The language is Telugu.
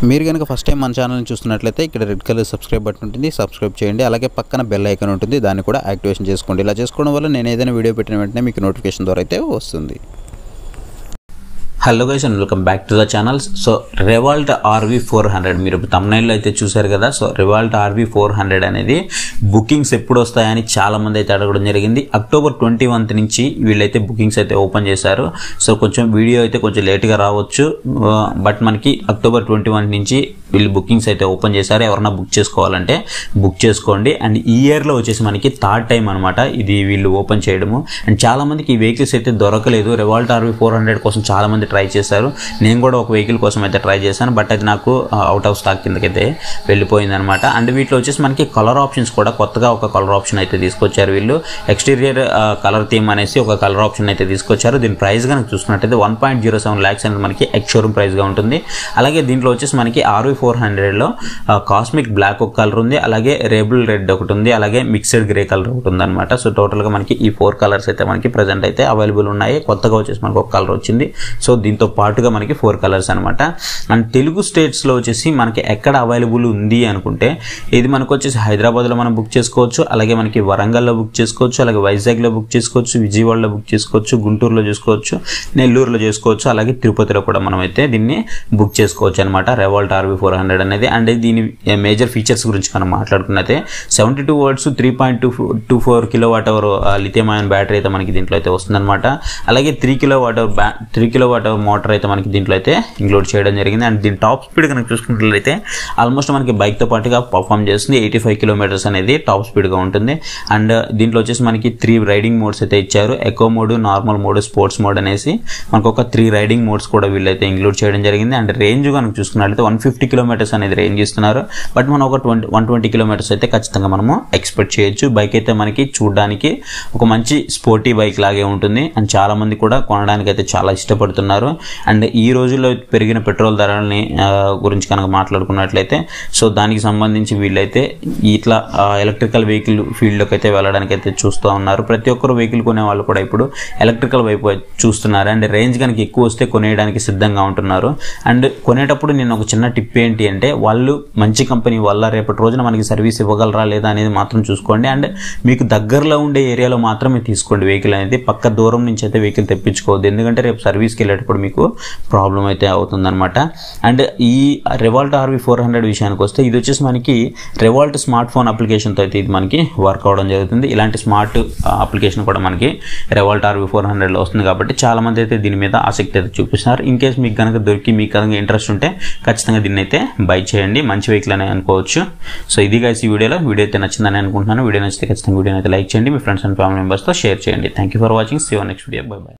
మీరు కనుక ఫస్ట్ టైం మన ఛానల్ని చూస్తున్నట్లయితే ఇక్కడ రెడ్ కలర్ సబ్స్క్రైబ్ బటన్ ఉంటుంది సబ్స్క్రైబ్ చేయండి అలాగే పక్కన బెల్ ఐకాన్ ఉంటుంది దాన్ని కూడా యాక్టివేషన్ చేసుకోండి ఇలా చేసుకోవడం వల్ల నేను ఏదైనా వీడియో పెట్టిన వెంటనే మీకు నోటిఫికేషన్ ద్వారా అయితే వస్తుంది hello guys and welcome back to the channels so Revolt RV four hundred మీరు తమ్నైల్లో అయితే చూశారు కదా so Revolt RV four hundred అనేది బుకింగ్స్ ఎప్పుడు వస్తాయని చాలా మంది అయితే అడగడం జరిగింది అక్టోబర్ ట్వంటీ వన్త్ నుంచి వీళ్ళైతే బుకింగ్స్ అయితే ఓపెన్ చేశారు సో కొంచెం వీడియో అయితే కొంచెం లేట్గా రావచ్చు బట్ మనకి అక్టోబర్ ట్వంటీ వన్ నుంచి వీళ్ళు బుకింగ్స్ అయితే ఓపెన్ చేశారు ఎవరన్నా బుక్ చేసుకోవాలంటే బుక్ చేసుకోండి అండ్ ఈ ఇయర్లో వచ్చేసి మనకి థర్డ్ టైం అనమాట ఇది వీళ్ళు ఓపెన్ చేయడము అండ్ చాలా మందికి ఈ వెహికల్స్ అయితే దొరకలేదు రెవాల్ట్ ఆర్వీ ఫోర్ హండ్రెడ్ కోసం చాలా మంది ట్రై చేశారు నేను కూడా ఒక వెహికల్ కోసం అయితే ట్రై చేశాను బట్ అది నాకు అవుట్ ఆఫ్ స్టాక్ కిందకైతే వెళ్ళిపోయింది అనమాట అండ్ వీటిలో వచ్చేసి మనకి కలర్ ఆప్షన్స్ కూడా కొత్తగా ఒక కలర్ ఆప్షన్ అయితే తీసుకొచ్చారు వీళ్ళు ఎక్స్టీరియర్ కలర్ థీమ్ అనేసి ఒక కలర్ ఆప్షన్ అయితే తీసుకొచ్చారు దీని ప్రైస్ కనుక చూసుకున్నట్టయితే one point zero seven lakhs అనేది మనకి ఎక్స్ షోరూమ్ ప్రైస్గా ఉంటుంది అలాగే దీంట్లో వచ్చేసి మనకి ఆర్వీ ఫోర్ హండ్రెడ్లో కాస్మిక్ బ్లాక్ ఒక కలర్ ఉంది అలాగే రేబుల్ రెడ్ ఒకటి ఉంది అలాగే మిక్స్డ్ గ్రే కలర్ ఒకటి ఉంది అనమాట సో టోటల్గా మనకి ఈ ఫోర్ కలర్స్ అయితే మనకి ప్రజెంట్ అయితే అవైలబుల్ ఉన్నాయి కొత్తగా వచ్చేసి మనకి ఒక కలర్ వచ్చింది సో దీంతో పాటుగా మనకి ఫోర్ కలర్స్ అనమాట అండ్ తెలుగు స్టేట్స్లో వచ్చేసి మనకి ఎక్కడ అవైలబుల్ ఉంది అనుకుంటే ఇది మనకు వచ్చేసి హైదరాబాద్లో మనం బుక్ చేసుకోవచ్చు అలాగే మనకి వరంగల్లో బుక్ చేసుకోవచ్చు అలాగే వైజాగ్లో బుక్ చేసుకోవచ్చు విజయవాడలో బుక్ చేసుకోవచ్చు గుంటూరులో చేసుకోవచ్చు నెల్లూరులో చేసుకోవచ్చు అలాగే తిరుపతిలో కూడా మనం అయితే దీన్ని బుక్ చేసుకోవచ్చు అనమాట రెవాల్ట్ ఆర్వీ ఫోర్ హండ్రెడ్ అనేది అండ్ దీని మేజర్ ఫీచర్స్ గురించి మనం మాట్లాడుకున్నైతే seventy two words three point two two four kilowatt hour lithium ion battery అయితే మనకి దీంట్లో అయితే వస్తుందన్నమాట అలాగే three kilowatt hour ba three kilowatt hour motor అయితే మనకి దీంట్లో అయితే ఇంక్లూడ్ చేయడం జరిగింది అండ్ దీని టాప్ స్పీడ్ కనుక చూసుకున్నట్లయితే ఆల్మోస్ట్ మనకి బైక్తో పాటుగా పర్ఫామ్ చేస్తుంది ఎయిటీ ఫైవ్ కిలోమీటర్స్ అనేది టాప్ స్పీడ్గా ఉంటుంది అండ్ దీంట్లో వచ్చేసి మనకి త్రీ రైడింగ్ మోడ్స్ అయితే ఇచ్చారు eco mode normal mode sports mode అనేసి మనకు ఒక త్రీ రైడింగ్ మోడ్స్ కూడా వీళ్ళైతే ఇంక్లూడ్ చేయడం జరిగింది అండ్ రేంజ్ కనుక చూసుకున్నట్లయితే వన్ ఫిఫ్టీ కిలోమీటర్స్ అనేది రేంజ్ ఇస్తున్నారు బట్ మనం ఒక ట్వంటీ వన్ ట్వంటీ కిలోమీటర్స్ అయితే ఖచ్చితంగా మనము ఎక్స్పెక్ట్ చేయొచ్చు బైక్ అయితే మనకి చూడడానికి ఒక మంచి స్పోర్టీ బైక్ లాగే ఉంటుంది అండ్ చాలా మంది కూడా కొనడానికి అయితే చాలా ఇష్టపడుతున్నారు అండ్ ఈ రోజుల్లో పెరిగిన పెట్రోల్ ధరల్ని గురించి కనుక మాట్లాడుకున్నట్లయితే సో దానికి సంబంధించి వీళ్ళైతే ఇట్లా ఎలక్ట్రికల్ వెహికల్ ఫీల్డ్లోకి అయితే వెళ్ళడానికి అయితే చూస్తూ ఉన్నారు ప్రతి ఒక్కరు వెహికల్ కొనే వాళ్ళు కూడా ఇప్పుడు ఎలక్ట్రికల్ వైపు చూస్తున్నారు అండ్ రేంజ్ కనుక ఎక్కువ వస్తే కొనేయడానికి సిద్ధంగా ఉంటున్నారు అండ్ కొనేటప్పుడు నేను ఒక చిన్న టిప్ ఏంటి అంటే వాళ్ళు మంచి కంపెనీ వల్ల రేపటి రోజున మనకి సర్వీస్ ఇవ్వగలరా లేదా అనేది మాత్రం చూసుకోండి అండ్ మీకు దగ్గరలో ఉండే ఏరియాలో మాత్రమే తీసుకోండి వెహికల్ అనేది పక్క దూరం నుంచి అయితే వెహికల్ తెప్పించుకోవద్దు ఎందుకంటే రేపు సర్వీస్కి వెళ్ళేటప్పుడు మీకు ప్రాబ్లం అయితే అవుతుందన్నమాట అండ్ ఈ రెవాల్ట్ ఆర్వీ ఫోర్ హండ్రెడ్ విషయానికి వస్తే ఇది వచ్చేసి మనకి రెవాల్ట్ స్మార్ట్ ఫోన్ అప్లికేషన్తో అయితే ఇది మనకి వర్క్ అవడం జరుగుతుంది ఇలాంటి స్మార్ట్ అప్లికేషన్ కూడా మనకి రెవాల్ట్ ఆర్వీ ఫోర్ హండ్రెడ్లో వస్తుంది కాబట్టి చాలా మంది అయితే దీని మీద ఆసక్తి అయితే చూపిస్తున్నారు ఇన్ కేస్ మీకు కనుక దొరికి మీకు కనుక ఇంట్రెస్ట్ ఉంటే ఖచ్చితంగా దీన్ని అయితే బై చేయండి మంచి వెహికల్ అని అనుకోవచ్చు సో ఇది గైస్ ఈ వీడియోలో వీడియో అయితే నచ్చిందని అనుకుంటున్నాను వీడియో నచ్చితే ఖచ్చితంగా వీడియోని అయితే లైక్ చేయండి మీ ఫ్రెండ్స్ అండ్ ఫ్యామిలీ మెంబర్స్తో షేర్ చేయండి thank you for watching see next video bye by